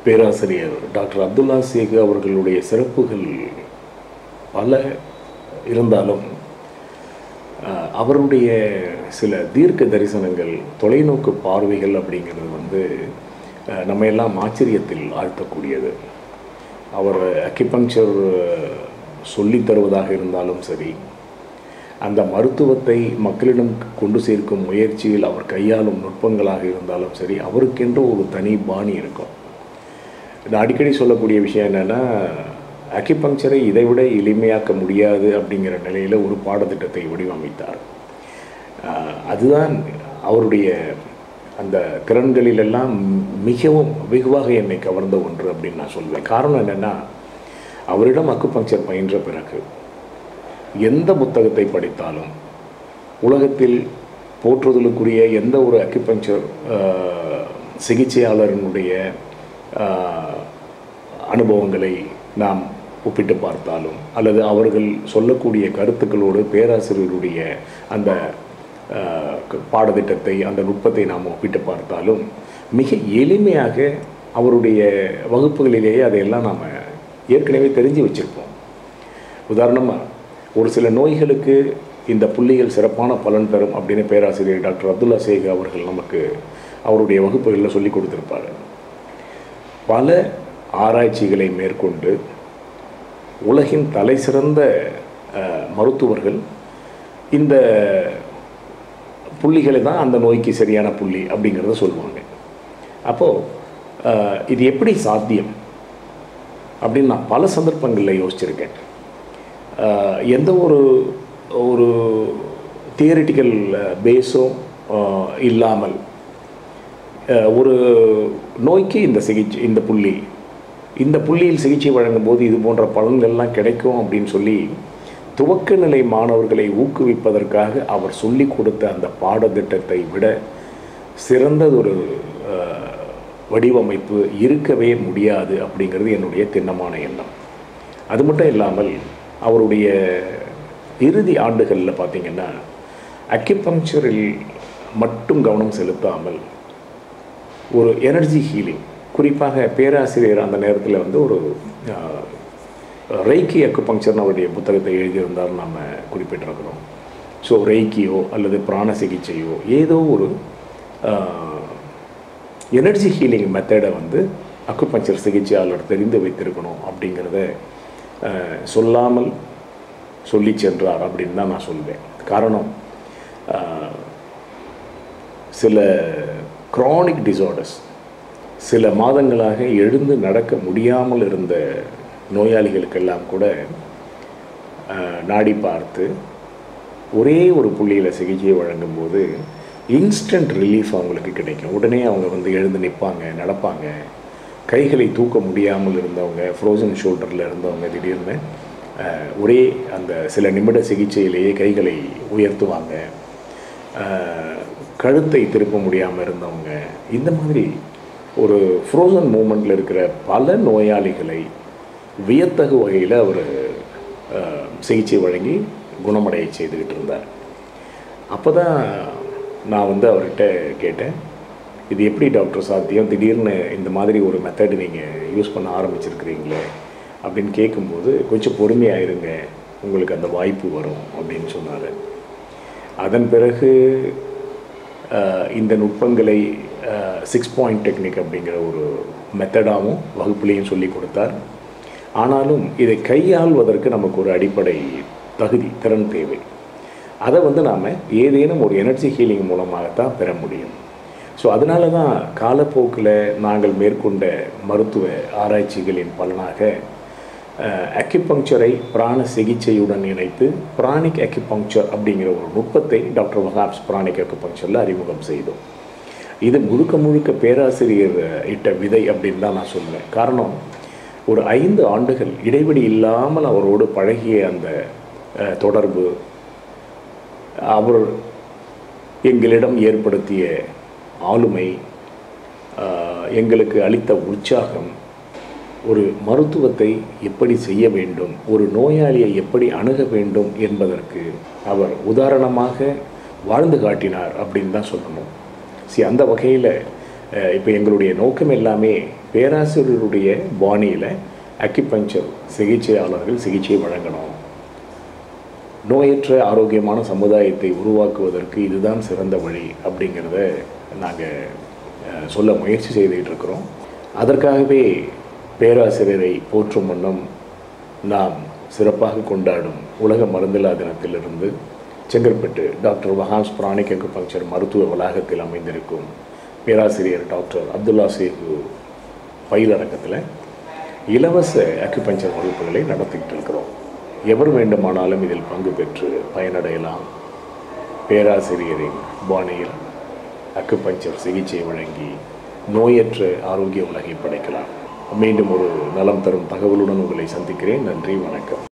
பேராசிரியர் டாக்டர் அப்துல்லா சேகு அவர்களுடைய சிறப்புகள் பல இருந்தாலும் அஹ், அவருடைய சில தீர்க்க தரிசனங்கள் தொலைநோக்கு பார்வைகள் அப்படிங்கிறது வந்து அஹ், நம்ம எல்லாம் ஆச்சரியத்தில் ஆழ்த்தக்கூடியது அவர் அக்கிபங்சர் சொல்லித் தருவதாக இருந்தாலும் சரி அந்த மருத்துவத்தை மக்களிடம் கொண்டு சேர்க்கும் முயற்சியில் அவர் கையாளும் நுட்பங்களாக இருந்தாலும் சரி அவருக்கென்று ஒரு தனி பாணி இருக்கும் நான் அடிக்கடி சொல்லக்கூடிய விஷயம் என்னென்னா அக்கிபங்சரை இதைவிட எளிமையாக்க முடியாது அப்படிங்கிற நிலையில் ஒரு பாடத்திட்டத்தை வடிவமைத்தார் ஆஹ் அதுதான் அவருடைய அந்த திறன்களிலெல்லாம் மிகவும் வெகுவாக என்னை கவர்ந்த ஒன்று அப்படின்னு நான் சொல்வேன் காரணம் என்னென்னா அவரிடம் அக்குபங்சர் பயின்ற பிறகு எந்த புத்தகத்தை படித்தாலும் உலகத்தில் போற்றுதலுக்குரிய எந்த ஒரு அக்குபங்சர் சிகிச்சையாளரினுடைய ஆஹ், அனுபவங்களை நாம் ஒப்பிட்டு பார்த்தாலும் அல்லது அவர்கள் சொல்லக்கூடிய கருத்துக்களோடு பேராசிரியருடைய அந்த ஆஹ், க- பாடத்திட்டத்தை அந்த நுட்பத்தை நாம் ஒப்பிட்டு பார்த்தாலும் மிக எளிமையாக அவருடைய வகுப்புகளிலேயே அதையெல்லாம் நாம் ஏற்கனவே தெரிஞ்சு வச்சுருப்போம் உதாரணமாக ஒரு சில நோய்களுக்கு இந்த புள்ளிகள் சிறப்பான பலன் தரும் அப்படின்னு பேராசிரியர் டாக்டர் அப்துல்லா சேக் அவர்கள் நமக்கு அவருடைய வகுப்புகளில் சொல்லி கொடுத்துருப்பாரு பல ஆராய்ச்சிகளை மேற்கொண்டு உலகின் தலைசிறந்த அஹ், மருத்துவர்கள் இந்த புள்ளிகளை தான் அந்த நோய்க்கு சரியான புள்ளி அப்படிங்கிறத சொல்லுவாங்க அப்போது இது எப்படி சாத்தியம் அப்படின்னு நான் பல சந்தர்ப்பங்களில் யோசிச்சிருக்கேன் ஆஹ் எந்த ஒரு ஒரு தியரிட்டிக்கல் பேஸும் இல்லாமல் ஆஹ் ஒரு நோய்க்கு இந்த சிகிச்சை இந்த புள்ளி இந்த புள்ளியில் சிகிச்சை வழங்கும் போது இது போன்ற பலன்கள்லாம் கிடைக்கும் அப்படின்னு சொல்லி துவக்க நிலை மாணவர்களை ஊக்குவிப்பதற்காக அவர் சொல்லிக் கொடுத்த அந்த பாடத்திட்டத்தை விட சிறந்ததொரு ஆஹ், வடிவமைப்பு இருக்கவே முடியாது அப்படிங்கிறது என்னுடைய திண்ணமான எண்ணம் அது மட்டும் இல்லாமல் அவருடைய இறுதி ஆண்டுகளில் பார்த்தீங்கன்னா அக்கிபங்சரில் மட்டும் கவனம் செலுத்தாமல் ஒரு எனர்ஜி ஹீலிங் குறிப்பாக பேராசிரியர் அந்த நேரத்தில் வந்து ஒரு ஆஹ், ரெய்கி அக்குபங்சர்னு அவருடைய புத்தகத்தை எழுதியிருந்தார் நம்ம குறிப்பிட்டிருக்கிறோம் ஸோ ரெய்கியோ அல்லது பிராண சிகிச்சையோ ஏதோ ஒரு எனர்ஜி ஹீலிங் மெத்தடை வந்து அக்குபஞ்சர் சிகிச்சையாளர் தெரிந்து வைத்திருக்கணும் அப்படிங்கிறத ஆஹ், சொல்லாமல் சொல்லி சென்றார் அப்படின்னு தான் நான் சொல்வேன் காரணம் ஆஹ், சில chronic டிசார்டர்ஸ் சில மாதங்களாக எழுந்து நடக்க முடியாமல் இருந்த நோயாளிகளுக்கெல்லாம் கூட ஆஹ், நாடி பார்த்து ஒரே ஒரு புள்ளியில் சிகிச்சை வழங்கும்போது இன்ஸ்டன்ட் ரிலீஃப் அவங்களுக்கு கிடைக்கும் உடனே அவங்க வந்து எழுந்து நிற்பாங்க நடப்பாங்க கைகளை தூக்க முடியாமல் இருந்தவங்க ஃப்ரோசன் ஷோல்டரில் இருந்தவங்க திடீர்னு ஆஹ், ஒரே அந்த சில நிமிட சிகிச்சையிலேயே கைகளை உயர்த்துவாங்க ஆஹ், கழுத்தை திருப்ப முடியாமல் இருந்தவங்க இந்த மாதிரி ஒரு ஃப்ரோசன் மூமெண்ட்டில் இருக்கிற பல நோயாளிகளை வியத்தகு வகையில் அவர் சிகிச்சை வழங்கி குணமடைய செய்துக்கிட்டு இருந்தார் அப்போ தான் நான் வந்து அவர்கிட்ட கேட்டேன் இது எப்படி டாக்டர் சாத்தியம் திடீர்னு இந்த மாதிரி ஒரு மெத்தடு நீங்கள் யூஸ் பண்ண ஆரம்பிச்சிருக்கிறீங்களே அப்படின்னு கேட்கும்போது கொஞ்சம் பொறுமையாக இருங்க உங்களுக்கு அந்த வாய்ப்பு வரும் அப்படின்னு சொன்னார் அதன் பிறகு அஹ், இந்த நுட்பங்களை சிக்ஸ் பாயிண்ட் டெக்னிக் அப்படிங்கிற ஒரு மெத்தடாகவும் வகுப்புலேயும் சொல்லி கொடுத்தார் ஆனாலும் இதை கையாள்வதற்கு நமக்கு ஒரு அடிப்படை தகுதி திறன் தேவை அதை வந்து நாம் ஏதேனும் ஒரு எனர்ஜி ஹீலிங் மூலமாகத்தான் பெற முடியும் ஸோ அதனால தான் காலப்போக்கில் நாங்கள் மேற்கொண்ட மருத்துவ ஆராய்ச்சிகளின் பலனாக அக்கிபங்க்சரை பிராண சிகிச்சையுடன் இணைத்து பிராணிக் அக்கிபங்க்சர் அப்படிங்கிற ஒரு நுட்பத்தை டாக்டர் வஹாப்ஸ் பிராணிக் அக்குபங்க்சரில் அறிமுகம் செய்தோம் இது முழுக்க முழுக்க பேராசிரியர் இட்ட விதை அப்படின்னு தான் நான் சொல்லுவேன் காரணம் ஒரு ஐந்து ஆண்டுகள் இடைவெளி இல்லாமல் அவரோடு பழகிய அந்த அஹ், தொடர்பு அவர் எங்களிடம் ஏற்படுத்திய ஆளுமை ஆஹ், எங்களுக்கு அளித்த உற்சாகம் ஒரு மருத்துவத்தை எப்படி செய்ய வேண்டும் ஒரு நோயாளியை எப்படி அணுக வேண்டும் என்பதற்கு அவர் உதாரணமாக வாழ்ந்து காட்டினார் அப்படின்னு தான் சொல்லணும் சரி அந்த வகையில் இப்போ எங்களுடைய நோக்கம் எல்லாமே பேராசிரியருடைய பாணியில் அக்கிபஞ்சர் சிகிச்சையாளர்கள் சிகிச்சை வழங்கணும் நோயற்ற ஆரோக்கியமான சமுதாயத்தை உருவாக்குவதற்கு இதுதான் சிறந்த வழி அப்படிங்கிறத நாங்கள் சொல்ல முயற்சி செய்துகிட்டு இருக்கிறோம் அதற்காகவே பேராசிரியரை போற்றும் வண்ணம் நாம் சிறப்பாக கொண்டாடும் உலக மருந்தில்லா தினத்திலிருந்து செங்கற்பட்டு டாக்டர் வஹான்ஸ் பிராணிக் அக்குபஞ்சர் மருத்துவ வளாகத்தில் அமைந்திருக்கும் பேராசிரியர் டாக்டர் அப்துல்லா சேகு பயிலடக்கத்தில் இலவச அக்குபஞ்சர் வகுப்புகளை நடத்திக்கிட்டு இருக்கிறோம் எவர் வேண்டுமானாலும் இதில் பங்கு பெற்று பயனடையலாம் பேராசிரியரின் பாணியில் அக்குபஞ்சர் சிகிச்சை வழங்கி நோயற்ற ஆரோக்கிய உலகை படைக்கலாம் மீண்டும் ஒரு நலம் தரும் தகவலுடன் உங்களை சந்திக்கிறேன் நன்றி வணக்கம்